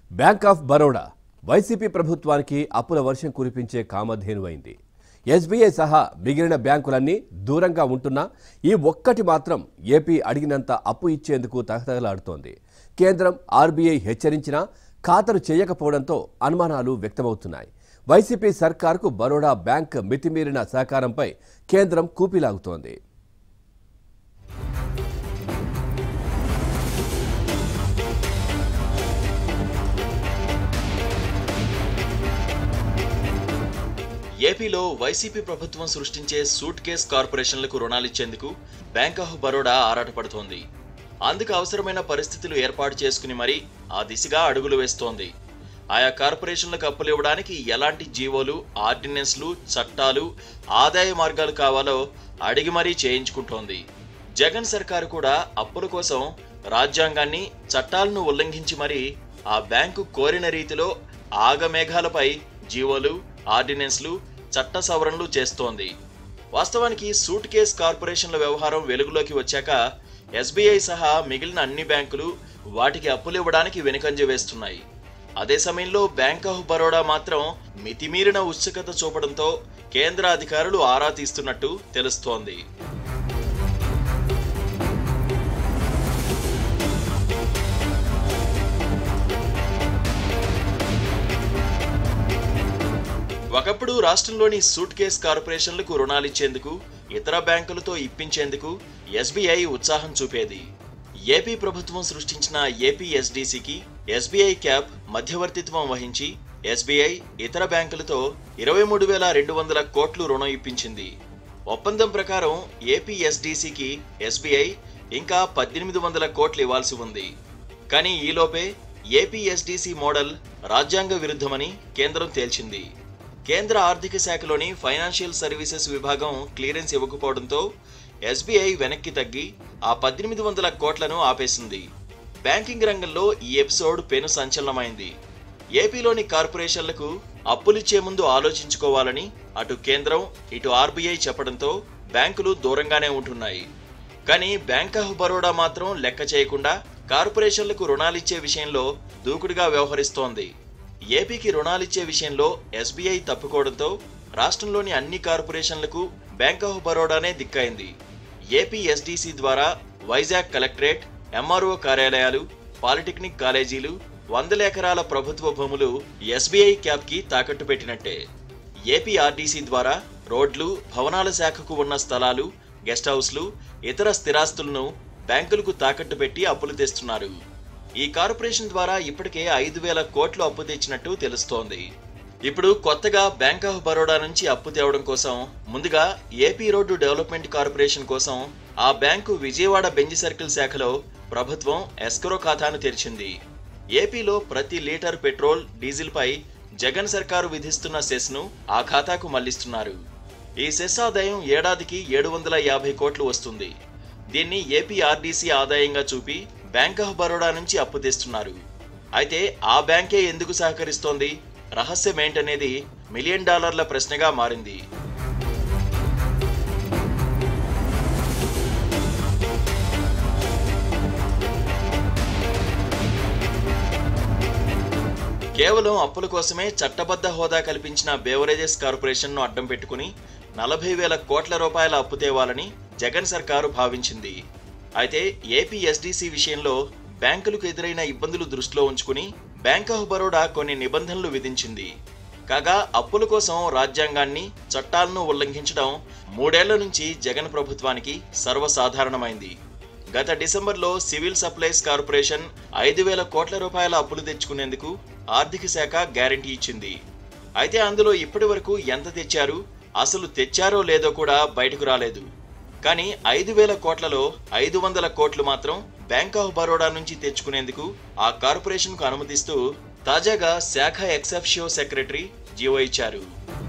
bank of Baroda YCP ప్రభుత్వానికి అప్పుల వర్షం కురిపించే కామధేనువైంది ఎస్బీఐ సహా మిగిలిన బ్యాంకులన్నీ దూరంగా ఉంటున్నా ఈ ఒక్కటి మాత్రం ఏపీ అడిగినంత అప్పు ఇచ్చేందుకు తహతహలాడుతోంది కేంద్రం ఆర్బీఐ హెచ్చరించినా ఖాతరు చేయకపోవడంతో అనుమానాలు వ్యక్తమవుతున్నాయి వైసీపీ సర్కార్కు బరోడా బ్యాంక్ మితిమీరిన సహకారంపై కేంద్రం కూపిలాగుతోంది ఏపీలో వైసీపీ ప్రభుత్వం సృష్టించే సూట్ కేస్ కార్పొరేషన్లకు రుణాలిచ్చేందుకు బ్యాంక్ ఆఫ్ బరోడా ఆరాటపడుతోంది అందుకు అవసరమైన పరిస్థితులు ఏర్పాటు చేసుకుని మరీ ఆ దిశగా అడుగులు వేస్తోంది ఆయా కార్పొరేషన్లకు అప్పులు ఇవ్వడానికి ఎలాంటి జీవోలు ఆర్డినెన్స్లు చట్టాలు ఆదాయ మార్గాలు కావాలో అడిగి మరీ చేయించుకుంటోంది జగన్ సర్కారు కూడా అప్పుల కోసం రాజ్యాంగాన్ని చట్టాలను ఉల్లంఘించి మరీ ఆ బ్యాంకు కోరిన రీతిలో ఆగమేఘాలపై జీవోలు ఆర్డినెన్స్లు చట్ట సవరణలు చేస్తోంది వాస్తవానికి సూట్ కేస్ కార్పొరేషన్ల వ్యవహారం వెలుగులోకి వచ్చాక ఎస్బీఐ సహా మిగిలిన అన్ని బ్యాంకులు వాటికి అప్పులు ఇవ్వడానికి వెనుకంజ వేస్తున్నాయి అదే సమయంలో బ్యాంక్ ఆఫ్ బరోడా మాత్రం మితిమీరిన ఉత్సుకత చూపడంతో కేంద్ర అధికారులు ఆరా తీస్తున్నట్టు తెలుస్తోంది ఒకప్పుడు రాష్ట్రంలోని సూట్ కేస్ కార్పొరేషన్లకు రుణాలిచ్చేందుకు ఇతర బ్యాంకులతో ఇప్పించేందుకు ఎస్బీఐ ఉత్సాహం చూపేది ఏపీ ప్రభుత్వం సృష్టించిన ఏపీ ఎస్డీసీకి ఎస్బీఐ క్యాప్ మధ్యవర్తిత్వం వహించి ఎస్బీఐ ఇతర బ్యాంకులతో ఇరవై మూడు వేల రెండు వందల కోట్లు రుణం ఇప్పించింది ఒప్పందం ప్రకారం ఏపీ ఎస్డీసీకి ఎస్బీఐ ఇంకా పద్దెనిమిది వందల కోట్లు ఇవ్వాల్సి ఉంది కానీ ఈలోపే ఏపీ ఎస్డీసీ మోడల్ రాజ్యాంగ విరుద్ధమని కేంద్రం తేల్చింది కేంద్ర ఆర్థిక శాఖలోని ఫైనాన్షియల్ సర్వీసెస్ విభాగం క్లియరెన్స్ ఇవ్వకపోవడంతో ఎస్బీఐ వెనక్కి తగ్గి ఆ పద్దెనిమిది వందల కోట్లను ఆపేసింది బ్యాంకింగ్ రంగంలో ఈ ఎపిసోడ్ పెను సంచలనమైంది ఏపీలోని కార్పొరేషన్లకు అప్పులిచ్చే ముందు ఆలోచించుకోవాలని అటు కేంద్రం ఇటు ఆర్బీఐ చెప్పడంతో బ్యాంకులు దూరంగానే ఉంటున్నాయి కానీ బ్యాంక్ ఆఫ్ బరోడా మాత్రం లెక్క చేయకుండా కార్పొరేషన్లకు రుణాలిచ్చే విషయంలో దూకుడుగా వ్యవహరిస్తోంది ఏపీకి రుణాలిచ్చే విషయంలో ఎస్బీఐ తప్పుకోవడంతో రాష్ట్రంలోని అన్ని కార్పొరేషన్లకు బ్యాంక్ ఆఫ్ బరోడానే దిక్కైంది ఏపీ ఎస్డీసీ ద్వారా వైజాగ్ కలెక్టరేట్ ఎంఆర్ఓ కార్యాలయాలు పాలిటెక్నిక్ కాలేజీలు వందల ఎకరాల ప్రభుత్వ భూములు ఎస్బీఐ క్యాప్కి తాకట్టు పెట్టినట్టే ఏపీ ఆర్డీసీ ద్వారా రోడ్లు భవనాల శాఖకు ఉన్న స్థలాలు గెస్ట్ హౌస్లు ఇతర స్థిరాస్తులను బ్యాంకులకు తాకట్టు పెట్టి అప్పులు తెస్తున్నారు ఈ కార్పొరేషన్ ద్వారా ఇప్పటికే ఐదు వేల కోట్లు అప్పు తెచ్చినట్టు తెలుస్తోంది ఇప్పుడు కొత్తగా బ్యాంక్ ఆఫ్ బరోడా నుంచి అప్పు తేవడం కోసం ముందుగా ఏపీ రోడ్డు డెవలప్మెంట్ కార్పొరేషన్ కోసం ఆ బ్యాంకు విజయవాడ బెంజ్ సర్కిల్ శాఖలో ప్రభుత్వం ఎస్కరో ఖాతాను తెరిచింది ఏపీలో ప్రతి లీటర్ పెట్రోల్ డీజిల్ పై జగన్ సర్కారు విధిస్తున్న సెస్ను ఆ ఖాతాకు మళ్లిస్తున్నారు ఈ సెస్ ఆదాయం ఏడాదికి ఏడు వందల యాభై కోట్లు వస్తుంది దీన్ని ఏపీ ఆర్డీసీ ఆదాయంగా చూపి బ్యాంక్ ఆఫ్ బరోడా నుంచి అప్పు తెస్తున్నారు అయితే ఆ బ్యాంకే ఎందుకు సహకరిస్తోంది రహస్యం ఏంటనేది మిలియన్ డాలర్ల ప్రశ్నగా మారింది కేవలం అప్పుల కోసమే చట్టబద్ధ హోదా కల్పించిన బేవరేజెస్ కార్పొరేషన్ను అడ్డం పెట్టుకుని నలభై వేల కోట్ల రూపాయల అప్పు తేవాలని జగన్ సర్కారు భావించింది అయితే ఏపీ ఎస్డీసీ విషయంలో బ్యాంకులకు ఎదురైన ఇబ్బందులు దృష్టిలో ఉంచుకుని బ్యాంక్ ఆఫ్ బరోడా కొన్ని నిబంధనలు విధించింది కాగా అప్పుల కోసం రాజ్యాంగాన్ని చట్టాలను ఉల్లంఘించడం మూడేళ్ల నుంచి జగన్ ప్రభుత్వానికి సర్వసాధారణమైంది గత డిసెంబర్లో సివిల్ సప్లైస్ కార్పొరేషన్ ఐదు వేల కోట్ల రూపాయల అప్పులు తెచ్చుకునేందుకు ఆర్థిక శాఖ గ్యారంటీ ఇచ్చింది అయితే అందులో ఇప్పటి వరకు ఎంత తెచ్చారు అసలు తెచ్చారో లేదో కూడా బయటకు రాలేదు కానీ ఐదు వేల కోట్లలో ఐదు వందల కోట్లు మాత్రం బ్యాంక్ ఆఫ్ బరోడా నుంచి తెచ్చుకునేందుకు ఆ కార్పొరేషన్కు అనుమతిస్తూ తాజాగా శాఖ ఎక్సెప్షియో సెక్రటరీ జీవో ఇచ్చారు